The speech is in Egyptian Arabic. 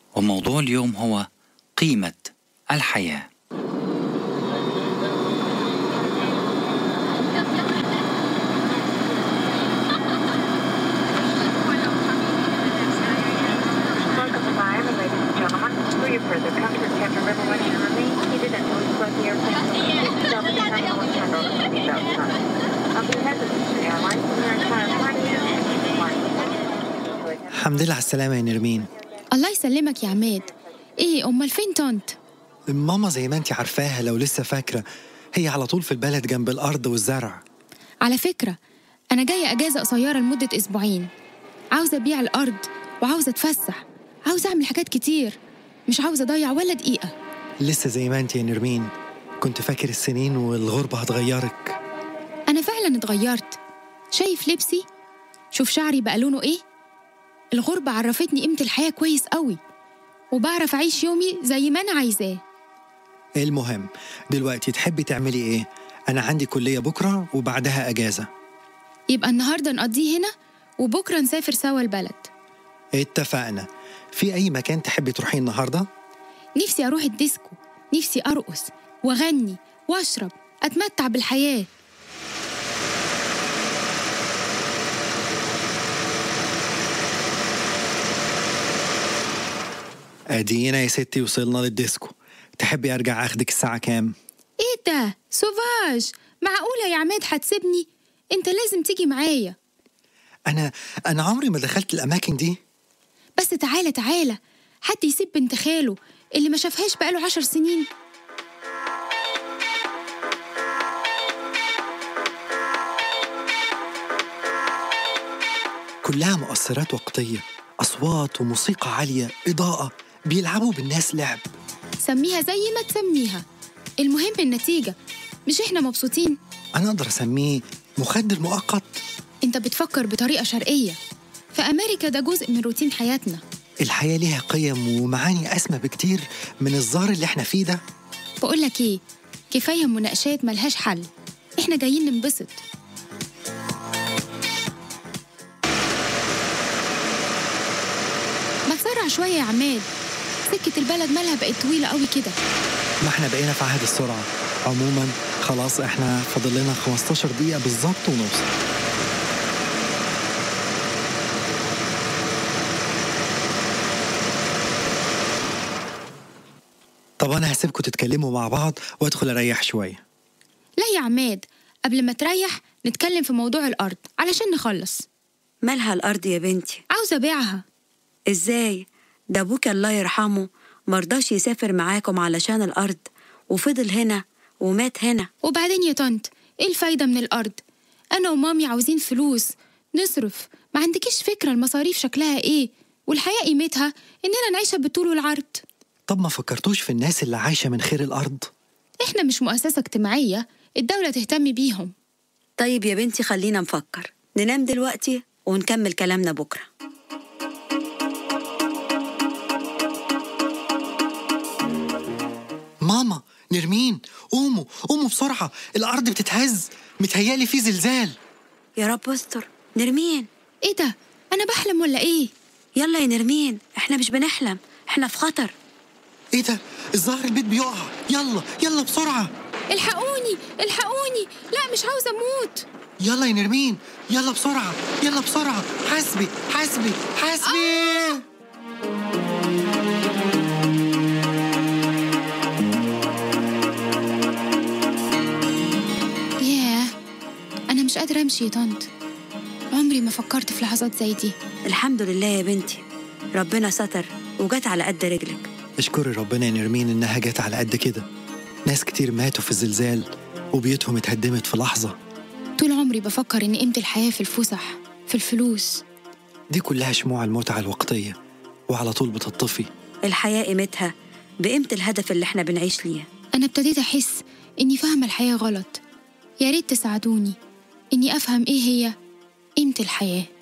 وموضوع اليوم هو قيمة الحياة Welcome to Miami, ladies and gentlemen. For your further comfort, Captain River One should remain seated until we start the airplane. Please stop at the time when handle the seat outside. On behalf of the Airlines and your entire flight crew, الحمد لله على السلامة يا نرمين الله يسلمك يا عماد ايه امال فين طنط ماما زي ما انت عارفاها لو لسه فاكرة هي على طول في البلد جنب الأرض والزرع على فكره انا جايه اجازه قصيره لمده اسبوعين عاوزه ابيع الارض وعاوزه اتفسح عاوزه اعمل حاجات كتير مش عاوزه اضيع ولا دقيقه لسه زي ما انت يا نرمين كنت فاكر السنين والغربة هتغيرك انا فعلا اتغيرت شايف لبسي شوف شعري بقى لونه ايه الغربه عرفتني قيمه الحياه كويس قوي وبعرف اعيش يومي زي ما انا عايزاه المهم دلوقتي تحبي تعملي ايه؟ أنا عندي كلية بكرة وبعدها أجازة يبقى النهارده نقضيه هنا وبكره نسافر سوا البلد اتفقنا في أي مكان تحبي تروحيه النهاردة؟ نفسي اروح الديسكو نفسي ارقص واغني واشرب اتمتع بالحياه أدينا يا ستي وصلنا للديسكو تحبي أرجع أخدك الساعة كام؟ ايه ده سوفاج معقوله يا عماد هتسيبني انت لازم تيجي معايا أنا أنا عمري ما دخلت الأماكن دي بس تعالى تعالى حد يسيب بنت خاله اللي ما شافهاش بقاله عشر سنين كلها مؤثرات وقتية أصوات وموسيقى عالية إضاءة بيلعبوا بالناس لعب سميها زي ما تسميها المهم النتيجة مش احنا مبسوطين أنا أقدر أسميه مخدر مؤقت انت بتفكر بطريقة شرقية في أمريكا ده جزء من روتين حياتنا الحياة ليها قيم ومعاني أسمى بكتير من الزار اللي احنا فيه ده بقولك ايه كفاية مناقشات ملهاش حل احنا جايين ننبسط ما تسرع شوية يا عماد سكة البلد مالها بقت طويلة قوي كده ما احنا بقينا في عهد السرعة عموما خلاص احنا فاضل لنا 15 دقيقة بالظبط ونوصل طب أنا هسيبكم تتكلموا مع بعض وأدخل أريح شوية لا يا عماد قبل ما تريح نتكلم في موضوع الأرض علشان نخلص مالها الأرض يا بنتي عاوزة أبيعها إزاي ده أبوك الله يرحمه مرضاش يسافر معاكم علشان الأرض وفضل هنا ومات هنا وبعدين يا طنط ايه الفايدة من الأرض أنا ومامي عاوزين فلوس نصرف ما عندكيش فكرة المصاريف شكلها ايه والحياة قيمتها إننا نعيشها بالطول والعرض طب ما فكرتوش في الناس اللي عايشة من خير الأرض احنا مش مؤسسة اجتماعية الدولة تهتم بيهم طيب يا بنتي خلينا نفكر ننام دلوقتي ونكمل كلامنا بكرة ماما نرمين قوموا قوموا بسرعة الأرض بتتهز متهيالي في زلزال يا رب استر نرمين ايه ده أنا بحلم ولا ايه يلا يا نرمين احنا مش بنحلم احنا في خطر ايه ده الظاهر البيت بيقع يلا يلا بسرعة الحقوني الحقوني لا مش عاوزة أموت يلا يا نرمين يلا بسرعة يلا بسرعة حاسبي حاسبي حاسبي ياه أنا مش قادرة أمشي يا طنط عمري ما فكرت في لحظات زي دي الحمد لله يا بنتي ربنا ستر وجت على قد رجلك اشكري ربنا يا نرمين إنها جت على قد كده ناس كتير ماتوا في الزلزال وبيوتهم اتهدمت في لحظة طول عمري بفكر إن قيمة الحياة في الفسح في الفلوس دي كلها شموع المتعة الوقتية وعلى طول بتطفي الحياة قيمتها بقيمة الهدف اللي احنا بنعيش ليه أنا ابتديت أحس إني فاهمة الحياة غلط يا ريت تساعدوني إني أفهم إيه هي قيمة الحياة